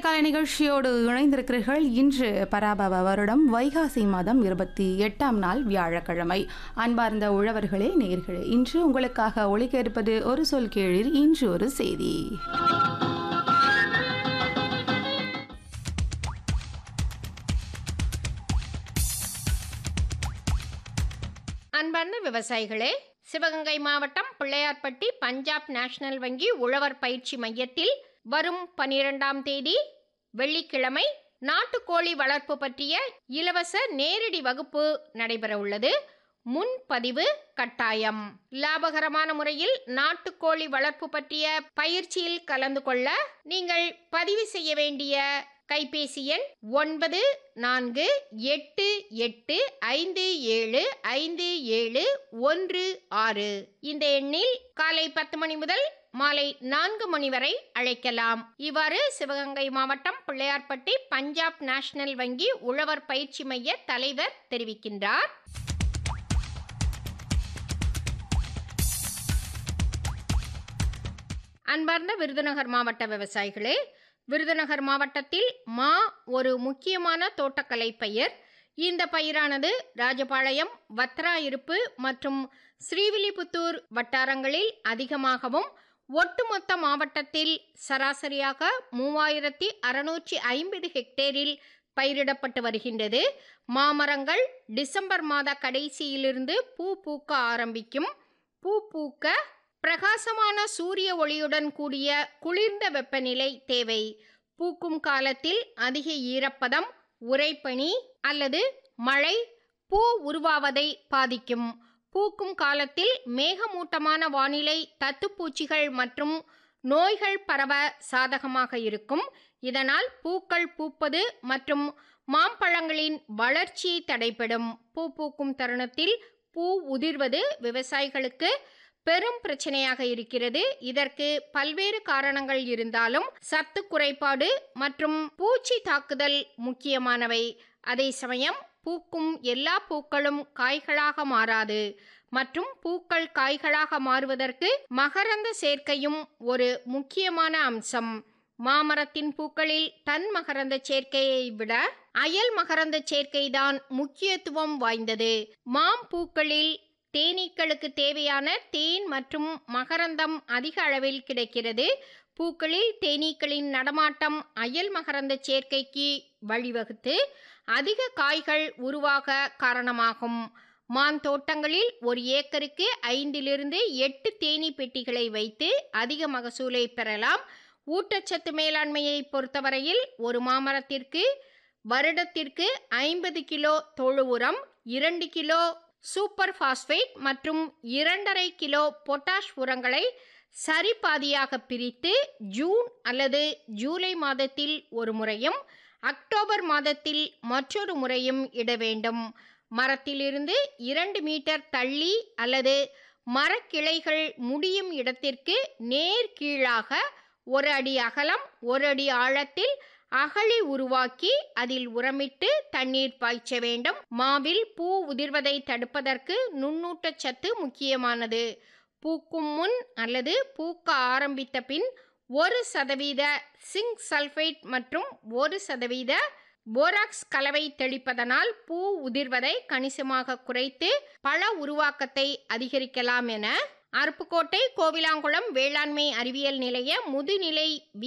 காலை நிகழ்ச்சியோடு இணைந்திருக்கிறீர்கள் இன்று பராபவ வருடம் வைகாசி மாதம் இருபத்தி எட்டாம் நாள் வியாழக்கிழமை அன்பார்ந்த உழவர்களே நேர்களே இன்று உங்களுக்காக ஒழிக்க இருப்பது ஒரு சொல் கீழில் இன்று ஒரு செய்தி அன்பார்ந்த விவசாயிகளே சிவகங்கை மாவட்டம் பிள்ளையார்பட்டி பஞ்சாப் நேஷனல் வங்கி உழவர் பயிற்சி மையத்தில் வரும் பனிரெண்டாம் தேதி வெள்ளிக்கிழமை நாட்டுக்கோழி வளர்ப்பு பற்றிய இலவச நேரடி வகுப்பு நடைபெற உள்ளது முன்பதிவு கட்டாயம் லாபகரமான முறையில் நாட்டுக்கோழி வளர்ப்பு பற்றிய பயிற்சியில் கலந்து கொள்ள நீங்கள் பதிவு செய்ய வேண்டிய கைபேசி எண் ஒன்பது நான்கு எட்டு எட்டு ஐந்து ஏழு ஐந்து ஏழு ஒன்று ஆறு இந்த எண்ணில் காலை பத்து மணி முதல் மாலை நான்கு மணி வரை அழைக்கலாம் இவ்வாறு சிவகங்கை மாவட்டம் பிள்ளையார்பட்டி பஞ்சாப் நேஷனல் வங்கி உழவர் பயிற்சி மைய தலைவர் தெரிவிக்கின்றார் அன்பார்ந்த விருதுநகர் மாவட்ட விவசாயிகளே விருதுநகர் மாவட்டத்தில் மா ஒரு முக்கியமான தோட்டக்கலை பயிர் இந்த பயிரானது ராஜபாளையம் வத்ராயிருப்பு மற்றும் ஸ்ரீவில்லிபுத்தூர் வட்டாரங்களில் அதிகமாகவும் ஒட்டுமொத்த மாவட்டத்தில் சராசரியாக மூவாயிரத்தி அறுநூற்றி ஐம்பது ஹெக்டேரில் பயிரிடப்பட்டு வருகின்றது மாமரங்கள் டிசம்பர் மாத கடைசியிலிருந்து பூ பூக்க ஆரம்பிக்கும் பூ பூக்க பிரகாசமான சூரிய ஒளியுடன் கூடிய குளிர்ந்த வெப்பநிலை தேவை பூக்கும் காலத்தில் அதிக ஈரப்பதம் உறைபனி அல்லது மழை பூ உருவாவதை பாதிக்கும் பூக்கும் காலத்தில் மேகமூட்டமான வானிலை தத்துப்பூச்சிகள் மற்றும் நோய்கள் பரவ சாதகமாக இருக்கும் இதனால் பூக்கள் பூப்பது மற்றும் மாம்பழங்களின் வளர்ச்சி தடைபடும் பூ பூக்கும் தருணத்தில் பூ உதிர்வது விவசாயிகளுக்கு பெரும் பிரச்சனையாக இருக்கிறது இதற்கு பல்வேறு காரணங்கள் இருந்தாலும் சத்து குறைபாடு மற்றும் பூச்சி தாக்குதல் முக்கியமானவை அதே சமயம் பூக்கும் எல்லா பூக்களும் காய்களாக மாறாது மற்றும் பூக்கள் காய்களாக மாறுவதற்கு மகரந்த சேர்க்கையும் ஒரு முக்கியமான அம்சம் மாமரத்தின் பூக்களில் தன் மகரந்த சேர்க்கையை விட அயல் மகரந்த சேர்க்கைதான் முக்கியத்துவம் வாய்ந்தது மாம் பூக்களில் தேனீக்களுக்கு தேவையான தேன் மற்றும் மகரந்தம் அதிக அளவில் கிடைக்கிறது பூக்களில் தேனீக்களின் நடமாட்டம் அயல் மகரந்த சேர்க்கைக்கு வழிவகுத்து அதிக காய்கள் உருவாக காரணமாகும் மான் தோட்டங்களில் ஒரு ஏக்கருக்கு ஐந்திலிருந்து எட்டு தேனீ பெட்டிகளை வைத்து அதிக மகசூலை பெறலாம் ஊட்டச்சத்து மேலாண்மையை பொறுத்தவரையில் ஒரு மாமரத்திற்கு வருடத்திற்கு ஐம்பது கிலோ தொழு உரம் இரண்டு கிலோ சூப்பர் பாஸ்பேட் மற்றும் இரண்டரை கிலோ பொட்டாஷ் உரங்களை சரிபாதியாக பிரித்து ஜூன் அல்லது ஜூலை மாதத்தில் ஒரு முறையும் அக்டோபர் மாதத்தில் மற்றொரு முறையும் இட வேண்டும் மரத்திலிருந்து இரண்டு மீட்டர் தள்ளி அல்லது மரக்கிளைகள் முடியும் இடத்திற்கு நேர் கீழாக ஒரு அடி அகலம் ஒரு அடி ஆழத்தில் அகழி உருவாக்கி அதில் உரமிட்டு தண்ணீர் பாய்ச்ச வேண்டும் மாவில் பூ உதிர்வதை தடுப்பதற்கு நுண்ணூட்டச்சத்து முக்கியமானது பூக்கும் முன் அல்லது பூக்க ஆரம்பித்த பின் ஒரு சதவீத சிங்க் சல்ஃபேட் மற்றும் ஒரு சதவீத போராக்ஸ் கலவை தெளிப்பதனால் பூ உதிர்வதை கணிசமாக குறைத்து பழ உருவாக்கத்தை அதிகரிக்கலாம் என அருப்புக்கோட்டை கோவிலாங்குளம் வேளாண்மை அறிவியல் நிலைய முதுநிலை